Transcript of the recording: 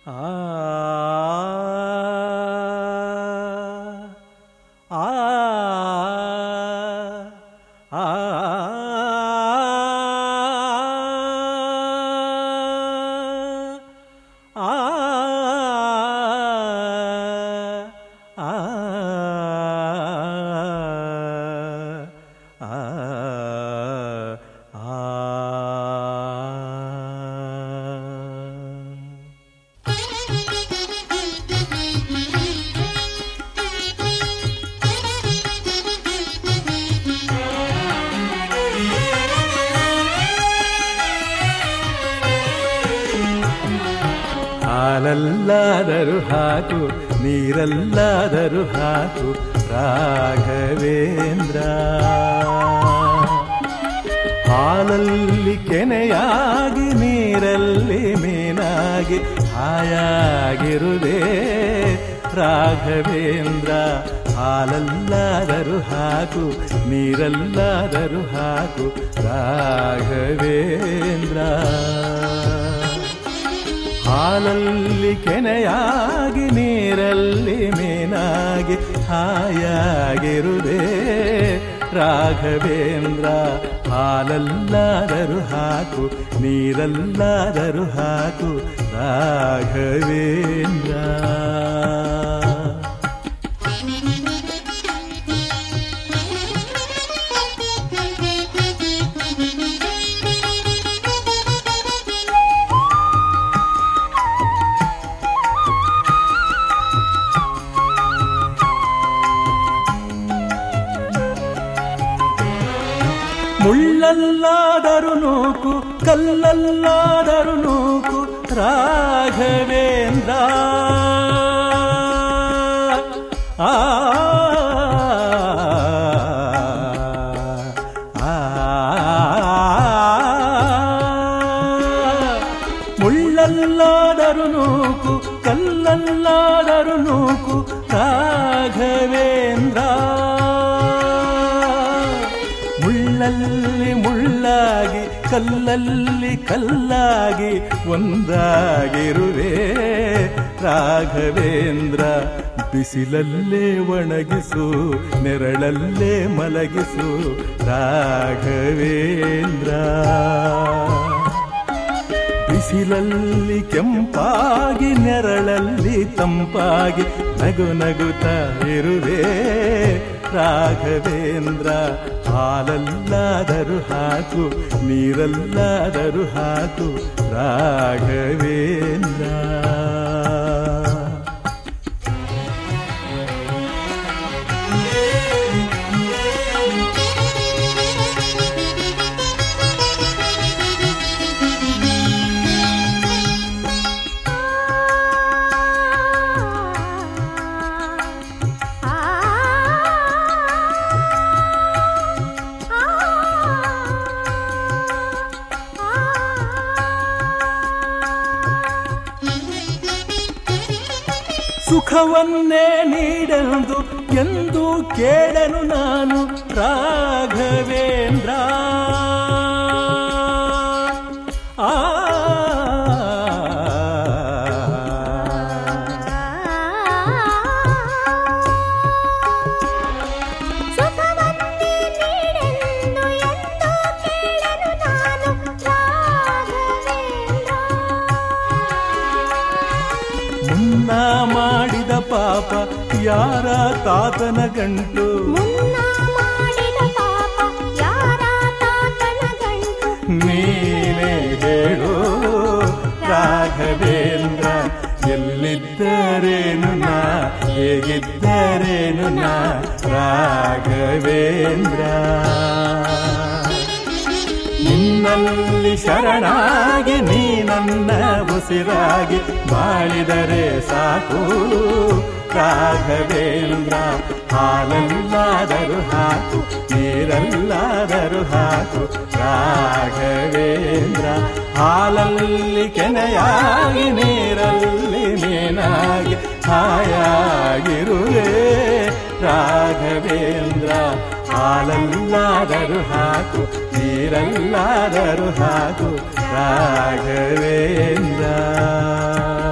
ಆ ಆ ಆ ಆ ಹಾಲಲ್ಲಾದರೂ ಹಾಕು ನೀರಲ್ಲಾದರೂ ಹಾಕು ರಾಘವೇಂದ್ರ ಹಾಲಲ್ಲಿ ಕೆನೆಯಾಗಿ ನೀರಲ್ಲಿ ಮೀನಾಗಿ ಹಾಯಾಗಿರುವೆ ರಾಘವೇಂದ್ರ ಹಾಲಲ್ಲಾದರೂ ಹಾಕು ನೀರಲ್ಲಾದರೂ ಹಾಕು ರಾಘವೇಂದ್ರ ಹಾಲಲ್ಲಿ ಕೆನೆಯಾಗಿ ನೀರಲ್ಲಿ ಮೀನಾಗಿ ಹಾಯಾಗಿರುವೆ ರಾಘವೇಂದ್ರ ಹಾಲಲ್ಲಾದರೂ ಹಾಕು ನೀರಲ್ಲಾದರೂ ಹಾಕು ರಾಘವೇಂದ್ರ ಮುಳ್ಳಲ್ಲಾದರೂ ನೂಕು ಕಲ್ಲಲ್ಲಾದರೂ ನೂಕು ರಾಘವೇಂದ್ರ ಆ ಆ, ಮುಳ್ಳಲ್ಲಾದರೂ ನೂಕು ಕಲ್ಲಲ್ಲಾದರೂ ನೂಕು ರಾಘವೇಂದ್ರ ಮುಳ್ಳಲ್ಲಿ ಮುಳ್ಳಾಗಿ ಕಲ್ಲಲ್ಲಿ ಕಲ್ಲಾಗಿ ಒಂದಾಗಿರುವೆ ರಾಘವೇಂದ್ರ ಬಿಸಿಲಲ್ಲೇ ಒಣಗಿಸು ನೆರಳಲ್ಲೇ ಮಲಗಿಸು ರಾಘವೇಂದ್ರ ಬಿಸಿಲಲ್ಲಿ ಕೆಂಪಾಗಿ ನೆರಳಲ್ಲಿ ತಂಪಾಗಿ ನಗು ನಗುತ್ತ ಇರುವೆ ರಾಘವೇಂದ್ರ ಹಾಲಲ್ಲಾದರೂ ಹಾಕು ನೀರಲ್ಲಾದರೂ ಹಾಕು ರಾಘವೇಂದ್ರ ಸುಖವನ್ನೇ ನೀಡೆಂದು ಎಂದು ಕೇಳನು ನಾನು ರಾಘವೇಂದ್ರ ಆ ಸುಖವನ್ನೇ ನೀಡೆಂದು ಎಂದು ಕೇಳನು ನಾನು ರಾಘವೇಂದ್ರ ಮುನ್ನ ಮಾಡಿದ ಪಾಪ ಯಾರ ತಾತನ ಗಂಟು ಮುನ್ನ ಮಾಡಿದ ಪಾಪ ಯಾರ ತಾತನ ಗಂಟು ನೀನೇ ಹೇಳು ರಾಘವೇಂದ್ರ ಎಲ್ಲಿದ್ದರೇನು ನಾ ಹೇಗಿದ್ದರೇನು ನಾ ರಾಘವೇಂದ್ರ ನಿನ್ನಲ್ಲಿ ಶರಣಾಗಿ ನೀ ನನ್ನ ಉಸಿರಾಗಿ ಬಾಳಿದರೆ ಸಾಕು ರಾಘವೇಂದ್ರ ಹಾಲಲ್ಲಾದರೂ ಹಾಕು ನೀರಲ್ಲಾದರೂ ಹಾಕು ರಾಘವೇಂದ್ರ ಹಾಲಲ್ಲಿ ಕೆನೆಯಾಗಿ ನೀರಲ್ಲಿ ಮೀನಾಗಿ ಹಾಯಾಗಿರುವೆ ರಾಘವೇಂದ್ರ ಹಾಲಲ್ಲಾದರೂ ಹಾಕು ನೀರಲ್ಲಾದರೂ ಹಾಕು ರಾಘವೇಂದ್ರ